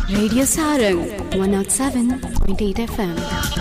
Radio Sarang 107.8 FM.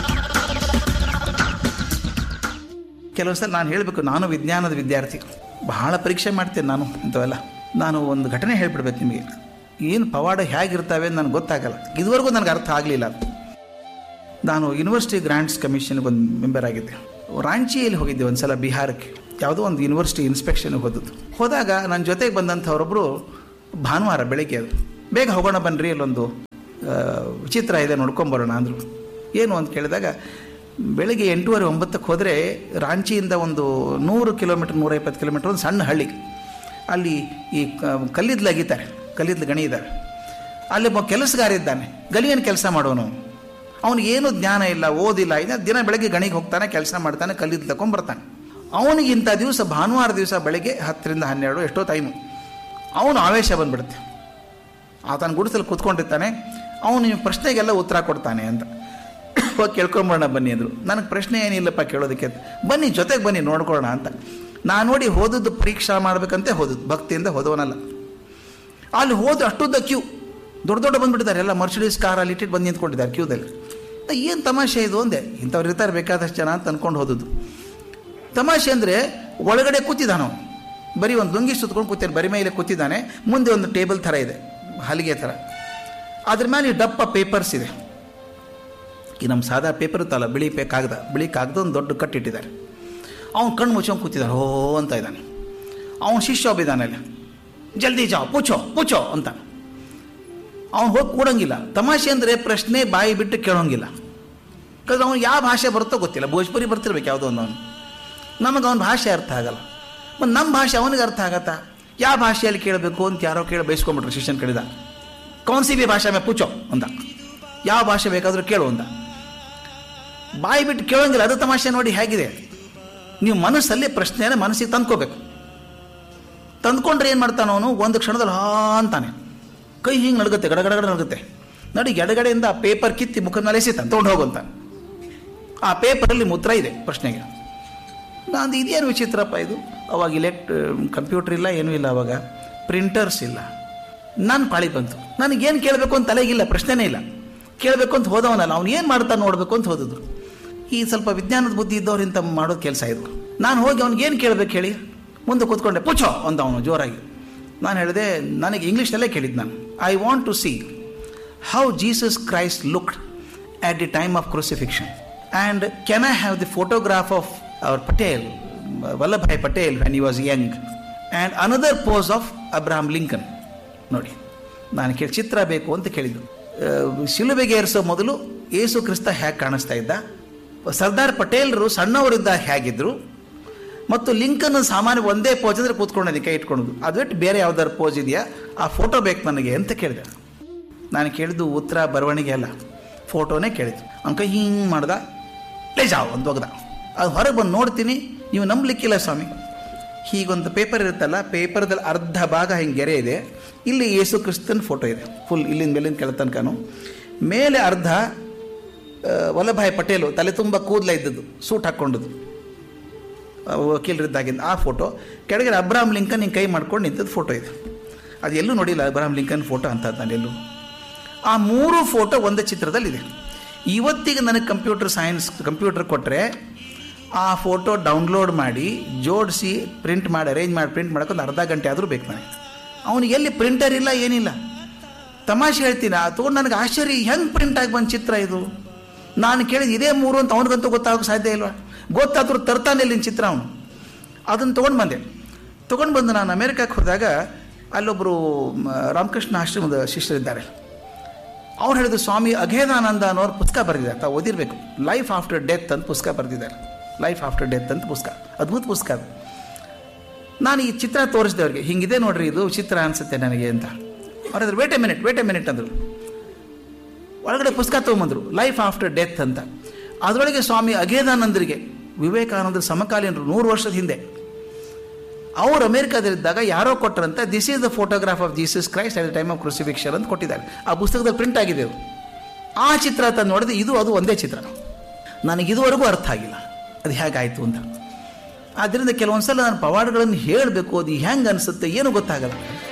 ಕೆಲವು ಸಲ ನಾನು ಹೇಳಬೇಕು ನಾನು ವಿಜ್ಞಾನದ ವಿದ್ಯಾರ್ಥಿ ಬಹಳ ಪರೀಕ್ಷೆ ಮಾಡ್ತೇನೆ ನಾನು ಇಂಥವೆಲ್ಲ ನಾನು ಒಂದು ಘಟನೆ ಹೇಳ್ಬಿಡ್ಬೇಕು ನಿಮಗೆ ಏನು ಪವಾಡ ಹೇಗಿರ್ತವೆ ಅಂತ ನನಗೆ ಗೊತ್ತಾಗಲ್ಲ ಇದುವರೆಗೂ ನನಗೆ ಅರ್ಥ ಆಗಲಿಲ್ಲ ನಾನು ಯೂನಿವರ್ಸಿಟಿ ಗ್ರಾಂಟ್ಸ್ ಕಮಿಷನ್ಗೆ ಒಂದು ಮೆಂಬರ್ ಆಗಿದ್ದೆ ರಾಂಚಿಯಲ್ಲಿ ಹೋಗಿದ್ದೆ ಒಂದು ಸಲ ಬಿಹಾರಕ್ಕೆ ಯಾವುದೋ ಒಂದು ಯೂನಿವರ್ಸಿಟಿ ಇನ್ಸ್ಪೆಕ್ಷನ್ಗೆ ಹೋದದ್ದು ಹೋದಾಗ ನನ್ನ ಜೊತೆಗೆ ಬಂದಂಥವರೊಬ್ಬರು ಭಾನುವಾರ ಬೆಳಗ್ಗೆ ಅದು ಬೇಗ ಹೋಗೋಣ ಬನ್ನಿರಿ ಅಲ್ಲೊಂದು ಆ, ವಿಚಿತ್ರ ಇದೆ ನೋಡ್ಕೊಂಬರೋಣ ಅಂದರು ಏನು ಅಂತ ಕೇಳಿದಾಗ ಬೆಳಗ್ಗೆ ಎಂಟೂವರೆ ಒಂಬತ್ತಕ್ಕೆ ಹೋದರೆ ರಾಂಚಿಯಿಂದ ಒಂದು ನೂರು ಕಿಲೋಮೀಟ್ರ್ ನೂರೈವತ್ತು ಕಿಲೋಮೀಟ್ರ್ ಒಂದು ಸಣ್ಣ ಹಳ್ಳಿ ಅಲ್ಲಿ ಈ ಕ- ಕಲ್ಲಿದ್ಲು ಅಗಿತಾರೆ ಕಲ್ಲಿದ್ಲು ಗಣಿ ಇದ್ದಾರೆ ಅಲ್ಲಿ ಒಬ್ಬ ಕೆಲಸಗಾರ ಇದ್ದಾನೆ ಗಲಿಯನ್ನು ಕೆಲಸ ಮಾಡೋನು ಅವನಿಗೆ ಏನು ಜ್ಞಾನ ಇಲ್ಲ ಓದಿಲ್ಲ ಇನ್ನು ದಿನ ಬೆಳಗ್ಗೆ ಗಣಿಗೆ ಹೋಗ್ತಾನೆ ಕೆಲಸ ಮಾಡ್ತಾನೆ ಕಲ್ಲಿದ್ದು ತಗೊಂಡ್ಬರ್ತಾನೆ ಅವನಿಗೆ ಇಂಥ ದಿವಸ ಭಾನುವಾರ ದಿವಸ ಬೆಳಗ್ಗೆ ಹತ್ತರಿಂದ ಹನ್ನೆರಡು ಎಷ್ಟೋ ಟೈಮು ಅವನು ಆವೇಶ ಬಂದ್ಬಿಡುತ್ತೆ ಆತನ ಗುಡಿಸಲು ಕೂತ್ಕೊಂಡಿರ್ತಾನೆ ಅವನು ಈ ಪ್ರಶ್ನೆಗೆಲ್ಲ ಉತ್ತರ ಕೊಡ್ತಾನೆ ಅಂತ ಹೋಗಿ ಕೇಳ್ಕೊಂಬರೋಣ ಬನ್ನಿ ಅಂದರು ನನಗೆ ಪ್ರಶ್ನೆ ಏನಿಲ್ಲಪ್ಪ ಕೇಳೋದಕ್ಕೆ ಅಂತ. ಬನ್ನಿ ಜೊತೆಗೆ ಬನ್ನಿ ನೋಡ್ಕೊಳ್ಳೋಣ ಅಂತ ನಾನು ನೋಡಿ ಹೋದದ್ದು ಪರೀಕ್ಷಾ ಮಾಡಬೇಕಂತೆ ಹೋದದ್ದು ಭಕ್ತಿಯಿಂದ ಹೋದವನಲ್ಲ ಅಲ್ಲಿ ಹೋದ್ರೆ ಅಷ್ಟುದ್ದ ಕ್ಯೂ ದೊಡ್ಡ ದೊಡ್ಡ ಬಂದ್ಬಿಟ್ಟಿದ್ದಾರೆ ಎಲ್ಲ ಮರ್ಸಿಡೀಸ್ ಕಾರ್ ಅಲ್ಲಿ ಇಟ್ಟಿಟ್ಟು ಬಂದು ನಿಂತ್ಕೊಂಡಿದ್ದಾರೆ ಕ್ಯೂದಲ್ಲಿ ಏನು ತಮಾಷೆ ಇದು ಒಂದೇ ಇಂಥವ್ರು ಇರ್ತಾರೆ ಬೇಕಾದಷ್ಟು ಜನ ಅಂತ ಅಂದ್ಕೊಂಡು ಹೋದದ್ದು ತಮಾಷೆ ಅಂದರೆ ಒಳಗಡೆ ಕೂತಿದ್ದಾನ ಅವನು ಬರೀ ಒಂದು ಲುಂಗಿ ಸುತ್ಕೊಂಡು ಕೂತಿದ್ದಾನೆ ಬರಿ ಮೇಲೆ ಕೂತಿದ್ದಾನೆ ಮುಂದೆ ಒಂದು ಟೇಬಲ್ ಥರ ಇದೆ ಹಲಿಗೆ ಥರ ಅದ್ರ ಮೇಲೆ ಈ ಡಪ್ಪ ಪೇಪರ್ಸ್ ಇದೆ ಈ ನಮ್ಮ ಸಾದಾ ಪೇಪರ್ ಇತ್ತಲ್ಲ ಬಿಳಿ ಪೇ ಕಾಗದ ಬಿಳಿ ಕಾಗದ ಒಂದು ದೊಡ್ಡ ಕಟ್ಟಿಟ್ಟಿದ್ದಾರೆ ಅವ್ನು ಕಣ್ಣು ಮುಚ್ಕೊಂಡು ಕೂತಿದ್ದಾನೆ ಹೋ ಅಂತ ಇದ್ದಾನೆ ಅವನು ಶಿಷ್ಯ ಒಬ್ಬ ಇದ್ದಾನೆ ಅಲ್ಲಿ ಜಲ್ದಿ ಜಾವ್ ಪೂಚೋ ಪೂಚೋ ಅಂತ ಅವನು ಹೋಗಿ ಕೂಡಂಗಿಲ್ಲ ತಮಾಷೆ ಅಂದರೆ ಪ್ರಶ್ನೆ ಬಾಯಿ ಬಿಟ್ಟು ಕೇಳೋಂಗಿಲ್ಲ ಯಾಕಂದ್ರೆ ಅವ್ನು ಯಾವ ಭಾಷೆ ಬರುತ್ತೋ ಗೊತ್ತಿಲ್ಲ ಭೋಜ್ಪುರಿ ಬರ್ತಿರ್ಬೇಕು ಯಾವುದೋ ಒಂದು ಅವನು ನಮಗೆ ಅವನ ಭಾಷೆ ಅರ್ಥ ಆಗಲ್ಲ ಮತ್ತು ನಮ್ಮ ಭಾಷೆ ಅವನಿಗೆ ಅರ್ಥ ಆಗತ್ತಾ ಯಾವ ಭಾಷೆಯಲ್ಲಿ ಕೇಳಬೇಕು ಅಂತ ಯಾರೋ ಕೇಳಿ ಬಯಸ್ಕೊಂಬಿಟ್ರು ಶಿಷ್ಯನ ಕಡಿದ ಕೌನ್ಸಿ ಬಿ ಭಾಷೆ ಮೇ ಪೂಚೋ ಅಂದ ಯಾವ ಭಾಷೆ ಬೇಕಾದರೂ ಕೇಳು ಅಂದ ಬಾಯಿ ಬಿಟ್ಟು ಕೇಳೋಂಗಿಲ್ಲ ಅದು ತಮಾಷೆ ನೋಡಿ ಹೇಗಿದೆ ನೀವು ಮನಸ್ಸಲ್ಲಿ ಪ್ರಶ್ನೆಯನ್ನು ಮನಸ್ಸಿಗೆ ತಂದ್ಕೋಬೇಕು ತಂದ್ಕೊಂಡ್ರೆ ಏನು ಮಾಡ್ತಾನೆ ಅವನು ಒಂದು ಕ್ಷಣದಲ್ಲಿ ಹಾ ಅಂತಾನೆ ಕೈ ಹಿಂಗೆ ನಡುಗುತ್ತೆ ಗಡಗಡಗಡ ನಡುಗುತ್ತೆ ನಡಿ ಎಡಗಡೆಯಿಂದ ಆ ಪೇಪರ್ ಕಿತ್ತಿ ಮುಖದ ಮೇಲೆ ಎಸಿತಾನೆ ತೊಗೊಂಡು ಹೋಗುವಂತ ಆ ಪೇಪರಲ್ಲಿ ಮುದ್ರ ಇದೆ ಪ್ರಶ್ನೆಗೆ ನಾನು ಇದೇನು ವಿಚಿತ್ರಪ್ಪ ಇದು ಅವಾಗ ಇಲೆಕ್ಟ್ ಕಂಪ್ಯೂಟರ್ ಇಲ್ಲ ಏನೂ ಇಲ್ಲ ಅವಾಗ ಪ್ರಿಂಟರ್ಸ್ ಇಲ್ಲ ನಾನು ಪಾಳಿ ಬಂತು ನನಗೇನು ಕೇಳಬೇಕು ಅಂತ ತಲೆಗಿಲ್ಲ ಪ್ರಶ್ನೆನೇ ಇಲ್ಲ ಕೇಳಬೇಕು ಅಂತ ಹೋದವನಲ್ಲ ಅವ್ನು ಏನು ಮಾಡ್ತಾನೆ ನೋಡಬೇಕು ಅಂತ ಹೋದದ್ದು ಈ ಸ್ವಲ್ಪ ವಿಜ್ಞಾನದ ಬುದ್ಧಿ ಇದ್ದವ್ರು ಇಂಥ ಮಾಡೋದು ಕೆಲಸ ಇದು ನಾನು ಹೋಗಿ ಅವ್ನಿಗೆ ಏನು ಕೇಳಬೇಕು ಹೇಳಿ ಮುಂದೆ ಕೂತ್ಕೊಂಡೆ ಪುಚ್ಚೋ ಅಂತ ಅವನು ಜೋರಾಗಿ ನಾನು ಹೇಳಿದೆ ನನಗೆ ಇಂಗ್ಲೀಷ್ನಲ್ಲೇ ಕೇಳಿದ್ದು ನಾನು I want to see how Jesus Christ looked at the time of crucifixion. And can I have the photograph of our Patel, Vallabhai Patel, when he was young, and another pose of Abraham Lincoln? ನೋಡಿ ನಾನು ಕೇಳಿ ಚಿತ್ರ ಬೇಕು ಅಂತ ಕೇಳಿದ್ದು ಆ, ಶಿಲುಬೆಗೆ ಏರಿಸೋ ಮೊದಲು ಯೇಸು ಕ್ರಿಸ್ತ ಹೇಗೆ ಕಾಣಿಸ್ತಾ ಇದ್ದ ಸರ್ದಾರ್ ಪಟೇಲ್ರು ಸಣ್ಣವರಿದ್ದ ಹೇಗಿದ್ರು ಮತ್ತು ಲಿಂಕನ್ ಸಾಮಾನ್ಯ ಒಂದೇ ಪೋಜ್ ಅಂದರೆ ಕೂತ್ಕೊಂಡಿದ್ದೆ ಕೈ ಇಟ್ಕೊಳ್ಳೋದು ಅದು ಬಿಟ್ಟು ಬೇರೆ ಯಾವ್ದಾದ್ರು ಪೋಜ್ ಇದೆಯಾ ಆ ಫೋಟೋ ಬೇಕು ನನಗೆ ಅಂತ ಕೇಳಿದೆ ನಾನು ಕೇಳಿದ್ದು ಉತ್ತರ ಬರವಣಿಗೆ ಅಲ್ಲ ಫೋಟೋನೇ ಕೇಳಿದ್ದು ಅವ್ನ ಕೈ ಹಿಂಗೆ ಮಾಡ್ದ ಲೇ ಜಾವ್ ಅಂತ ಹೋಗ್ದ ಅದು ಹೊರಗೆ ಬಂದು ನೋಡ್ತೀನಿ ನೀವು ನಂಬಲಿಕ್ಕಿಲ್ಲ ಸ್ವಾಮಿ ಹೀಗೊಂದು ಪೇಪರ್ ಇರುತ್ತಲ್ಲ ಪೇಪರ್ದಲ್ಲಿ ಅರ್ಧ ಭಾಗ ಹಿಂಗೆ ಗೆರೆ ಇದೆ ಇಲ್ಲಿ ಯೇಸು ಕ್ರಿಸ್ತನ ಫೋಟೋ ಇದೆ ಫುಲ್ ಇಲ್ಲಿಂದ ಮೇಲಿಂದ ಕೆಳ ತನಕನು ಮೇಲೆ ಅರ್ಧ ಆ, ವಲ್ಲಭಾಯ್ ಪಟೇಲು ತಲೆ ತುಂಬ ಕೂದಲ ಇದ್ದದ್ದು ಸೂಟ್ ಹಾಕ್ಕೊಂಡದ್ದು ವಕೀಲರಿದ್ದಾಗಿಂದ ಆ ಫೋಟೋ ಕೆಳಗಡೆ ಅಬ್ರಾಹಂ ಲಿಂಕನ್ ಹಿಂಗೆ ಕೈ ಮಾಡ್ಕೊಂಡು ನಿಂತದ್ದು ಫೋಟೋ ಇದೆ ಅದು ಎಲ್ಲೂ ನೋಡಿಲ್ಲ ಅಬ್ರಾಹಂ ಲಿಂಕನ್ ಫೋಟೋ ಅಂತ ನಾನು ಎಲ್ಲೂ ಆ ಮೂರು ಫೋಟೋ ಒಂದೇ ಚಿತ್ರದಲ್ಲಿದೆ ಇವತ್ತಿಗೆ ನನಗೆ ಕಂಪ್ಯೂಟರ್ ಸೈನ್ಸ್ ಕಂಪ್ಯೂಟರ್ ಕೊಟ್ಟರೆ ಆ ಫೋಟೋ ಡೌನ್ಲೋಡ್ ಮಾಡಿ ಜೋಡಿಸಿ ಪ್ರಿಂಟ್ ಮಾಡಿ ಅರೇಂಜ್ ಮಾಡಿ ಪ್ರಿಂಟ್ ಮಾಡೋಕೆ ಒಂದು ಅರ್ಧ ಗಂಟೆ ಆದರೂ ಬೇಕು ನನಗೆ ಅವನಿಗೆ ಎಲ್ಲಿ ಪ್ರಿಂಟರ್ ಇಲ್ಲ ಏನಿಲ್ಲ ತಮಾಷೆ ಹೇಳ್ತೀನಿ ಆ ತೊಗೊಂಡು ನನಗೆ ಆಶ್ಚರ್ಯ ಹೆಂಗೆ ಪ್ರಿಂಟ್ ಆಗಿ ಬಂದ ಚಿತ್ರ ಇದು ನಾನು ಕೇಳಿದ ಇದೇ ಮೂರು ಅಂತ ಅವನಿಗಂತೂ ಗೊತ್ತಾಗೋಕೆ ಸಾಧ್ಯ ಇಲ್ವಾ ಗೊತ್ತಾದ್ರೂ ತರ್ತಾನೆ ಇಲ್ಲಿನ ಚಿತ್ರ ಅವನು ಅದನ್ನು ತೊಗೊಂಡು ಬಂದೆ ತೊಗೊಂಡು ಬಂದು ನಾನು ಅಮೇರಿಕಕ್ಕೆ ಹೋದಾಗ ಅಲ್ಲೊಬ್ಬರು ಮ, ರಾಮಕೃಷ್ಣ ಆಶ್ರಮದ ಶಿಷ್ಯರಿದ್ದಾರೆ ಅವ್ರು ಹೇಳಿದ್ರು ಸ್ವಾಮಿ ಅಘೇದಾನಂದ ಅನ್ನೋರು ಪುಸ್ತಕ ಬರೆದಿದ್ದಾರೆ ತಾವು ಓದಿರಬೇಕು ಲೈಫ್ ಆಫ್ಟರ್ ಡೆತ್ ಅಂತ ಪುಸ್ತಕ ಬರೆದಿದ್ದಾರೆ ಲೈಫ್ ಆಫ್ಟರ್ ಡೆತ್ ಅಂತ ಪುಸ್ತಕ ಅದ್ಭುತ ಪುಸ್ತಕ ಅದು ನಾನು ಈ ಚಿತ್ರ ತೋರಿಸಿದೆ ಅವ್ರಿಗೆ ಹಿಂಗಿದೆ ನೋಡ್ರಿ ಇದು ಚಿತ್ರ ಅನಿಸುತ್ತೆ ನನಗೆ ಅಂತ ಅವ್ರು ಹೇಳಿದ್ರು wait a minute wait a minute ಅಂದರು ಒಳಗಡೆ ಪುಸ್ತಕ ತೊಗೊಂಬಂದರು ಲೈಫ್ ಆಫ್ಟರ್ ಡೆತ್ ಅಂತ ಅದರೊಳಗೆ ಸ್ವಾಮಿ ಅಘೇದಾನಂದರಿಗೆ ವಿವೇಕಾನಂದರ ಸಮಕಾಲೀನರು ನೂರು ವರ್ಷದ ಹಿಂದೆ ಅವರು ಅಮೆರಿಕಾದಲ್ಲಿದ್ದಾಗ ಯಾರೋ ಕೊಟ್ಟರಂತೆ this is the photograph of Jesus Christ at the time of crucifixion ಅಂತ ಕೊಟ್ಟಿದ್ದಾರೆ ಆ ಪುಸ್ತಕದಲ್ಲಿ ಪ್ರಿಂಟ್ ಆಗಿದೆ ಅದು ಆ ಚಿತ್ರ ತಂದು ನೋಡಿದ್ರೆ ಇದು ಅದು ಒಂದೇ ಚಿತ್ರ ನನಗೆ ಇದುವರೆಗೂ ಅರ್ಥ ಆಗಿಲ್ಲ ಅದು ಹೇಗಾಯಿತು ಅಂತ ಆದ್ದರಿಂದ ಕೆಲವೊಂದು ಸಲ ನಾನು ಪವಾಡಗಳನ್ನು ಹೇಳಬೇಕು ಅದು ಹೆಂಗೆ ಅನಿಸುತ್ತೆ ಏನು ಗೊತ್ತಾಗಲ್ಲ